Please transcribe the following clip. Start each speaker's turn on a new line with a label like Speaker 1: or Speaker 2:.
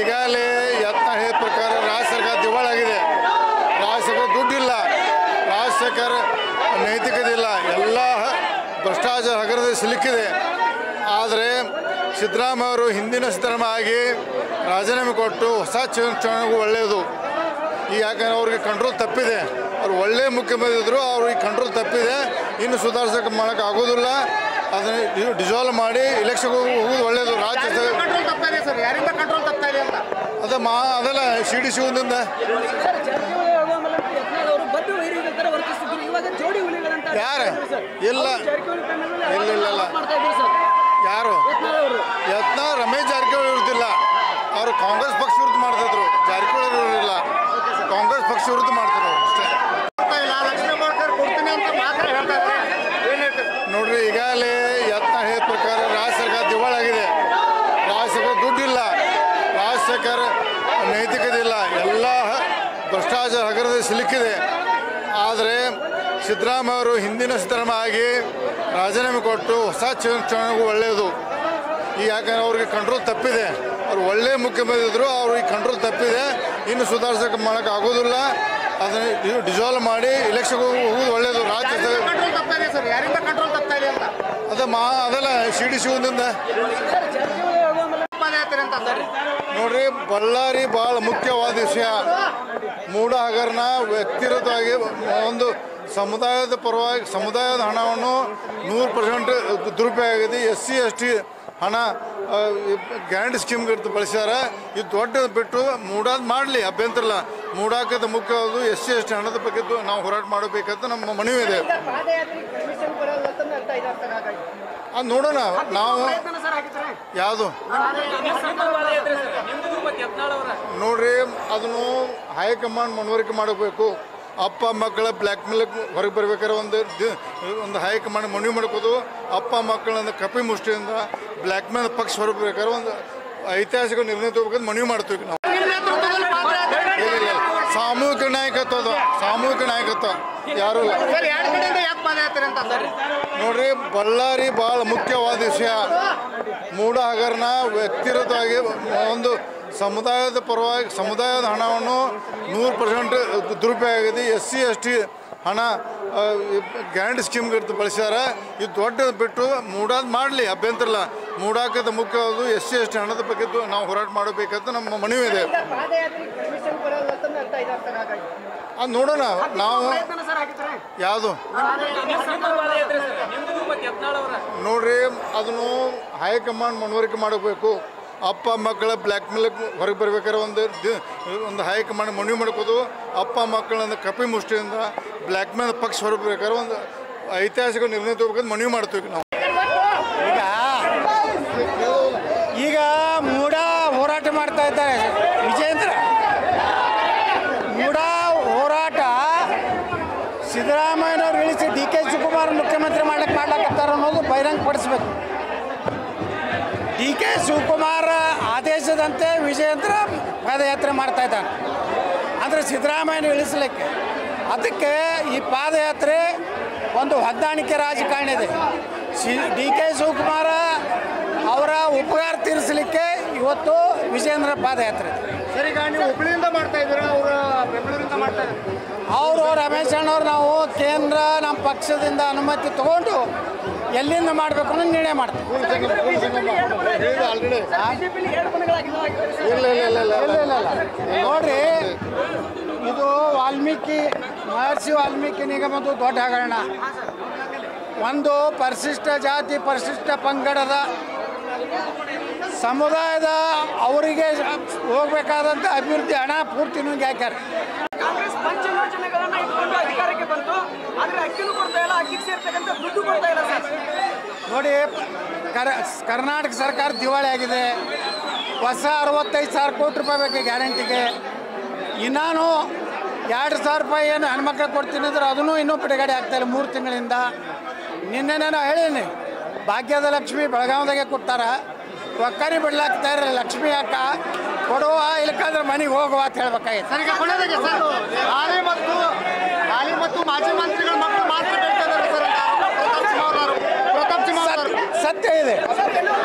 Speaker 1: ಈಗಾಗಲೇ ಯತ್ನ ಹೇಳಿದ ಪ್ರಕಾರ ರಾಜ್ಯ ಸರ್ಕಾರ ದಿವಾಳಾಗಿದೆ ರಾಜ್ಯ ಸರ್ಕಾರ ದುಡ್ಡಿಲ್ಲ ರಾಜ್ಯ ಸರ್ಕಾರ ನೈತಿಕತೆ ಇಲ್ಲ ಎಲ್ಲ ಭ್ರಷ್ಟಾಚಾರ ಹಗರದಲ್ಲಿ ಸಿಲುಕಿದೆ ಆದರೆ ಸಿದ್ದರಾಮಯ್ಯ ಅವರು ಹಿಂದಿನ ಸಿದ್ದರಾಮಯ್ಯ ಆಗಿ ರಾಜೀನಾಮೆ ಕೊಟ್ಟು ಹೊಸ ಚುನಾವಣೆಗೂ ಒಳ್ಳೆಯದು ಈ ಯಾಕಂದ್ರೆ ಅವ್ರಿಗೆ ಕಂಟ್ರೋಲ್ ತಪ್ಪಿದೆ ಅವ್ರು ಒಳ್ಳೆ ಮುಖ್ಯಮಂತ್ರಿ ಇದ್ದರು ಅವ್ರಿಗೆ ಕಂಟ್ರೋಲ್ ತಪ್ಪಿದೆ ಇನ್ನು ಸುಧಾರಿಸೋಕೆ ಮಾಡೋಕೆ ಆಗೋದಿಲ್ಲ ಅದನ್ನು ಡಿಸಾಲ್ವ್ ಮಾಡಿ ಎಲೆಕ್ಷನ್ ಹೋಗೋದು ಒಳ್ಳೆಯದು ರಾಜ್ಯ ಸ-
Speaker 2: ಕಂಟ್ರೋಲ್ ತಪ್ತಾ ಇದೆ ಸರ್ ಯಾರಿಂದ ಕಂಟ್ರೋಲ್ ತಪ್ತಾ ಇದೆ ಅಂತ
Speaker 1: ಅದ ಮಾ ಅದಲ್ಲ ಸಿ ಡಿ ಶಿವನಿಂದ
Speaker 3: ಸರ್ ಜಾರಕಿಹೊಳಿ ಹಾಗೂ ಆಮೇಲೆ ಯತ್ನಾಳ್ ಅವರು ಬದ್ಧ ವೈರಿಗಳ ತರ ವರ್ತಿಸ್ತಿದ್ರು ಇವಾಗ ಜೋಡಿ ಹುಲಿಗಳಂತ
Speaker 1: ಯಾರು? ಇಲ್ಲ.
Speaker 3: ಜಾರಕಿಹೊಳಿ ತನ್ನ ಮೇಲೆ
Speaker 1: ಇಲ್ಲ, ಇಲ್ಲ, ಇಲ್ಲ.
Speaker 3: ಆರೋಪ ಮಾಡ್ತಾ ಇದ್ರು ಸರ್
Speaker 1: ಯಾರು
Speaker 3: ಯತ್ನಾಳ್ ಅವರು
Speaker 1: ಯತ್ನ ರಮೇಶ್ ಜಾರಕಿಹೊಳಿ ಇರ್ತಿಲ್ಲ ಅವರು ಕಾಂಗ್ರೆಸ್ ಪಕ್ಷ ವಿರುದ್ಧ ಮಾಡ್ತಿದ್ರು ಜಾರಕಿಹೊಳಿ ಇರೋರಿಲ್ಲ ಕಾಂಗ್ರೆಸ್ ಪಕ್ಷ ವಿರುದ್ಧ ಮಾಡ್ತಾರೆ ಅವ್ರು ಅಷ್ಟೇ
Speaker 2: ಕೊಡ್ತಾ ಇಲ್ಲ ಲಕ್ಷ್ಮೀ ಹೆಬ್ಬಾಳ್ಕರ್ ಕೊಡ್ತೀನಿ ಅಂತ ಮಾತ್ರ ಹೇಳ್ತಾ ಇದ್ದಾರೆ ಏನ್ ಹೇಳ್ತೀರಿ
Speaker 1: ನೋಡ್ರಿ ಈಗಾಗಲೇ ಯತ್ನ ಹೇಳಿದ ಪ್ರಕಾರ ರಾಜ್ಯ ಸರ್ಕಾರ ದಿವಾಳಾಗಿದೆ ರಾಜ್ಯ ಸರ್ಕಾರ ದುಡ್ಡಿಲ್ಲ ರಾಜ್ಯ ಸರ್ಕಾರ ನೈತಿಕತೆ ಇಲ್ಲ ಎಲ್ಲ ಭ್ರಷ್ಟಾಚಾರ ಹಗರದಲ್ಲಿ ಸಿಲುಕಿದೆ ಆದರೆ ಸಿದ್ದರಾಮಯ್ಯ ಅವರು ಹಿಂದಿನ ಸಿದ್ದರಾಮಯ್ಯ ಆಗಿ ರಾಜೀನಾಮೆ ಕೊಟ್ಟು ಹೊಸ ಚುನಾವಣೆಗೂ ಒಳ್ಳೆಯದು ಈ ಯಾಕಂದ್ರೆ ಅವ್ರಿಗೆ ಕಂಟ್ರೋಲ್ ತಪ್ಪಿದೆ ಅವ್ರು ಒಳ್ಳೆ ಮುಖ್ಯಮಂತ್ರಿ ಇದ್ದರು ಅವ್ರಿಗೆ ಕಂಟ್ರೋಲ್ ತಪ್ಪಿದೆ ಇನ್ನು ಸುಧಾರಿಸೋಕೆ ಮಾಡೋಕೆ ಆಗೋದಿಲ್ಲ ಅದನ್ನು ಡಿಸಾಲ್ವ್ ಮಾಡಿ ಎಲೆಕ್ಷನ್ ಹೋಗೋದು ಒಳ್ಳೆಯದು ರಾಜ್ಯ ಸ-
Speaker 2: ಕಂಟ್ರೋಲ್ ತಪ್ತಾ ಇದೆ ಸರ್ ಯಾರಿಂದ ಕಂಟ್ರೋಲ್ ತಪ್ತಾ ಇದೆ ಅಂತ
Speaker 1: ಅದ ಮಾ ಅದಲ್ಲ ಸಿ ಡಿ ಶಿವನಿಂದ
Speaker 3: ಸರ್ ಜಾರಕಿಹೊಳಿ ಹಾಗೂ ಆಮೇಲೆ
Speaker 2: ಪಾದಯಾತ್ರೆ ಅಂತ ಸರ್
Speaker 1: ನೋಡ್ರಿ ಬಳ್ಳಾರಿ ಭಾಳ ಮುಖ್ಯವಾದ ವಿಷಯ ಮೂಢ ಹಗರಣ ವ್ಯಕ್ತಿಗತವಾಗಿ ಒಂದು ಸಮುದಾಯದ ಪರವಾಗಿ ಸಮುದಾಯದ ಹಣವನ್ನು ನೂರು ಪರ್ಸೆಂಟ್ ದುರುಪಯೋಗ ಆಗಿದೆ ಎಸ್ ಸಿ ಎಸ್ ಟಿ ಹಣ ಗ್ಯಾರಂಟಿ ಸ್ಕೀಮ್ ಬಳಸಿದ್ದಾರೆ ಇದು ದೊಡ್ಡದು ಬಿಟ್ಟು ಮೂಡಾದ್ ಮಾಡಲಿ ಅಭ್ಯಂತರ ಇಲ್ಲ ಮೂಡಾಕದ ಮುಖ್ಯವಾದ ಎಸ್ ಸಿ ಎಸ್ ಟಿ ಹಣದ ಬಗ್ಗೆ ನಾವು ಹೋರಾಟ ಮಾಡಬೇಕಂತ ನಮ್ಮ ಮನವಿ ಇದೆ
Speaker 3: ಪಾದಯಾತ್ರೆ ಪರ್ಮಿಷನ್ ಬರಲ್ಲ ಅಂತ ಹೇಳ್ತಾ ಇದ್ದಾರೆ ಸರ್ ಹಾಗಾಗಿ
Speaker 1: ಅದು ನೋಡೋಣ ನಾವು
Speaker 3: ಪ್ರಯತ್ನ ಸರ್ ಹಾಕಿದ್ರೆ
Speaker 1: ಯಾವುದು ನೋಡ್ರಿ ಅದನ್ನು ಹೈಕಮಾಂಡ್ ಮನವರಿಕೆ ಮಾಡಬೇಕು ಅಪ್ಪ ಮಕ್ಕಳ ಬ್ಲ್ಯಾಕ್ ಮೇಲ್ ಹೊರಗೆ ಬರ್ಬೇಕಾದ್ರೆ ಒಂದು ದಿ- ಒಂದು ಹೈಕಮಾಂಡ್ ಮನವಿ ಮಾಡ್ಕೋದು ಅಪ್ಪ ಮಕ್ಕಳನ್ನ ಕಪಿ ಮುಷ್ಟಿಯಿಂದ ಬ್ಲ್ಯಾಕ್ ಮೇಲ್ ಪಕ್ಷ ಹೊರಗೆ ಬರ್ಬೇಕಾದ್ರೆ ಒಂದು ಐತಿಹಾಸಿಕ ನಿರ್ಣಯ ತಗೋಬೇಕಂತ ಮನವಿ ಮಾಡ್ತೀವಿ ನಾವು
Speaker 2: ನಿಮ್ಮ ನೇತೃತ್ವದಲ್ಲಿ ಪಾದಯಾತ್ರೆ
Speaker 1: ಇಲ್ಲ, ಇಲ್ಲ. ಸಾಮೂಹಿಕ ನಾಯಕತ್ವ ಅದು ಸಾಮೂಹಿಕ ನಾಯಕತ್ವ ಯಾರು ಇಲ್ಲ
Speaker 2: ಸರ್ ಎರಡು ಕಡೆಯಿಂದ ಯಾಕೆ ಪಾದಯಾತ್ರೆ ಅಂತ ಸರ್
Speaker 1: ನೋಡ್ರಿ ಬಳ್ಳಾರಿ ಭಾಳ ಮುಖ್ಯವಾದ ವಿಷಯ ಮೂಢ ಹಗರಣ ವ್ಯಕ್ತಿಗತವಾಗಿ ಒಂದು ಸಮುದಾಯದ ಪರವಾಗಿ ಸಮುದಾಯದ ಹಣವನ್ನು ನೂರು ಪರ್ಸೆಂಟ್ ದುರುಪಯೋಗ ಆಗಿದೆ ಎಸ್ ಸಿ ಎಸ್ ಟಿ ಹಣ ಗ್ಯಾರಂಟಿ ಸ್ಕೀಮ್ ಬಳಸಿದ್ದಾರೆ ಇದು ದೊಡ್ಡದು ಬಿಟ್ಟು ಮೂಡಾದ್ ಮಾಡಲಿ ಅಭ್ಯಂತರ ಇಲ್ಲ ಮೂಡಾಕದ ಮುಖ್ಯವಾದ ಎಸ್ ಸಿ ಎಸ್ ಟಿ ಹಣದ ಬಗ್ಗೆ ನಾವು ಹೋರಾಟ ಮಾಡಬೇಕಂತ ನಮ್ಮ ಮನವಿ ಇದೆ
Speaker 3: ಪಾದಯಾತ್ರೆ ಪರ್ಮಿಷನ್ ಬರಲ್ಲ ಅಂತ ಹೇಳ್ತಾ ಇದ್ದಾರೆ ಸರ್ ಹಾಗಾಗಿ
Speaker 1: ಅದು ನೋಡೋಣ ನಾವು
Speaker 3: ಪ್ರಯತ್ನ ಸರ್ ಹಾಕಿದ್ರೆ
Speaker 1: ಯಾವುದು ನೋಡ್ರಿ ಅದನ್ನು ಹೈಕಮಾಂಡ್ ಮನವರಿಕೆ ಮಾಡಬೇಕು ಅಪ್ಪ ಮಕ್ಕಳ ಬ್ಲ್ಯಾಕ್ ಮೇಲ್ ಹೊರಗೆ ಬರ್ಬೇಕಾದ್ರೆ ಒಂದು ದಿ- ಒಂದು ಹೈಕಮಾಂಡ್ ಮನವಿ ಮಾಡ್ಕೋದು ಅಪ್ಪ ಮಕ್ಕಳನ್ನ ಕಪಿ ಮುಷ್ಟಿಯಿಂದ ಬ್ಲ್ಯಾಕ್ ಮೇಲ್ ಪಕ್ಷ ಹೊರಗೆ ಬರ್ಬೇಕಾದ್ರೆ ಒಂದು ಐತಿಹಾಸಿಕ ನಿರ್ಣಯ ತಗೋಬೇಕಂತ ಮನವಿ ಮಾಡ್ತೀವಿ ನಾವು
Speaker 4: ಈಗ ಈಗ ಮೂಡ ಹೋರಾಟ ಮಾಡ್ತಾ ಇದ್ದಾರೆ ವಿಜೇಂದ್ರ ಮೂಡ ಹೋರಾಟ ಸಿದ್ದರಾಮಯ್ಯನವ್ರು ಇಳಿಸಿ ಡಿ ಕೆ ಶಿವಕುಮಾರ್ ಮುಖ್ಯಮಂತ್ರಿ ಮಾಡಕ್ಕೆ ಮಾಡ್ಲಕತ್ತಾರ ಅನ್ನೋದು ಬಹಿರಂಗಪಡಿಸ್ಬೇಕು ಡಿ ಕೆ ಶಿವಕುಮಾರ್ ಆದೇಶದಂತೆ ವಿಜೇಂದ್ರ ಪಾದಯಾತ್ರೆ ಮಾಡ್ತಾ ಇದ್ದಾನೆ ಅಂದರೆ ಸಿದ್ದರಾಮಯ್ಯನ ಇಳಿಸಲಿಕ್ಕೆ ಅದಕ್ಕೆ ಈ ಪಾದಯಾತ್ರೆ ಒಂದು ಹೊಂದಾಣಿಕೆ ರಾಜಕಾರಣ ಇದೆ ಸಿ ಡಿ ಕೆ ಶಿವಕುಮಾರ ಅವರ ಉಪಕಾರ ತೀರಿಸಲಿಕ್ಕೆ ಇವತ್ತು ವಿಜೇಂದ್ರ ಪಾದಯಾತ್ರೆ
Speaker 2: ಸರ್ ಈಗ ನೀವು ಹುಬ್ಳಿಯಿಂದ ಮಾಡ್ತಾ ಇದ್ದೀರಾ ಅವರು ಬೆಂಗಳೂರಿಂದ ಮಾಡ್ತಾ ಇದ್ದಾರೆ
Speaker 4: ಅವರು ರಮೇಶ್ ಅಣ್ಣವ್ರು ನಾವು ಕೇಂದ್ರ ನಮ್ಮ ಪಕ್ಷದಿಂದ ಅನುಮತಿ ತಗೊಂಡು ಎಲ್ಲಿಂದ ಮಾಡಬೇಕು ಅನ್ನೋ ನಿರ್ಣಯ ಮಾಡ್ತೀವಿ
Speaker 1: ಆಲ್ರೆಡಿ
Speaker 3: ಬಿಜೆಪಿಲಿ ಎರಡು ಮನೆಗಳಾಗಿದ್ದಾವೆ
Speaker 1: ಇಲ್ಲ ಇಲ್ಲ ಇಲ್ಲ ಇಲ್ಲ
Speaker 4: ಇಲ್ಲ ಇಲ್ಲ ಇಲ್ಲ ನೋಡ್ರಿ ಇದು ವಾಲ್ಮೀಕಿ ಮಹರ್ಷಿ ವಾಲ್ಮೀಕಿ ನಿಗಮದ ದೊಡ್ಡ ಹಗರಣ ಒಂದು ಪರಿಶಿಷ್ಟ ಜಾತಿ ಪರಿಶಿಷ್ಟ ಪಂಗಡದ ಸಮುದಾಯದ ಅವರಿಗೆ ಹೋಗ್ಬೇಕಾದಂಥ ಅಭಿವೃದ್ಧಿ ಹಣ ಪೂರ್ತಿ ನುಂಗಿ ಹಾಕ್ಯಾರ
Speaker 3: ಕಾಂಗ್ರೆಸ್ ಪಂಚ ಯೋಜನೆಗಳನ್ನ ಇಟ್ಕೊಂಡು ಅಧಿಕಾರಕ್ಕೆ ಬಂತು ಆದ್ರೆ ಅಕ್ಕಿನೂ ಕೊಡ್ತಾ ಇಲ್ಲ ಅಕ್ಕಿಗೆ ಸೇರ್ತಕ್ಕಂಥ ದುಡ್ಡು ಕೊಡ್ತಾ ಇಲ್ಲ ಸರ್
Speaker 4: ನೋಡಿ ಕರ್ ಕರ್ನಾಟಕ ಸರ್ಕಾರ ದಿವಾಳಿ ಆಗಿದೆ ಹೊಸ ಅರವತ್ತೈದು ಸಾವಿರ ಕೋಟಿ ರೂಪಾಯಿ ಬೇಕು ಗ್ಯಾರಂಟಿಗೆ ಇನ್ನೂ ಎರಡು ಸಾವಿರ ರೂಪಾಯಿ ಏನು ಹೆಣ್ಮಕ್ಳು ಕೊಡ್ತೀನಿ ಅಂದ್ರೆ ಅದನ್ನು ಇನ್ನೂ ಬಿಡುಗಡೆ ಆಗ್ತಾಯಿಲ್ಲ ಮೂರು ತಿಂಗಳಿಂದ ನಿನ್ನೆ ನಾನು ಹೇಳೀನಿ ಭಾಗ್ಯದ ಲಕ್ಷ್ಮಿ ಬೆಳಗಾವದಾಗೆ ಕೊಡ್ತಾರ ರೊಕ್ಕನೇ ಬಿಡ್ಲಾಕ್ತಾ ಇರಲಿಲ್ಲ ಲಕ್ಷ್ಮಿ ಅಕ್ಕ ಕೊಡುವ ಇಲ್ಕಂದ್ರೆ ಮನೆಗೆ ಹೋಗುವ ಅಂತ ಹೇಳ್ಬೇಕಾಗಿತ್ತು
Speaker 2: ಸರ್ ಈಗ ಕೊನೆಯದಾಗಿ ಸರ್ ಹಾಲಿ ಮತ್ತು ಹಾಲಿ ಮತ್ತು ಮಾಜಿ ಮಂತ್ರಿಗಳ ಮಕ್ಕಳು ಮಾತ್ರ ಬೇಡ್ತಾ ಇದ್ದಾರೆ ಸರ್ ಅಂತ ಪ್ರತಾಪ್ ಸಿಂಹ ಅವರು ಪ್ರತಾಪ್ ಸಿಂಹ ಅವರು
Speaker 4: ಸತ್ಯ ಇದೆ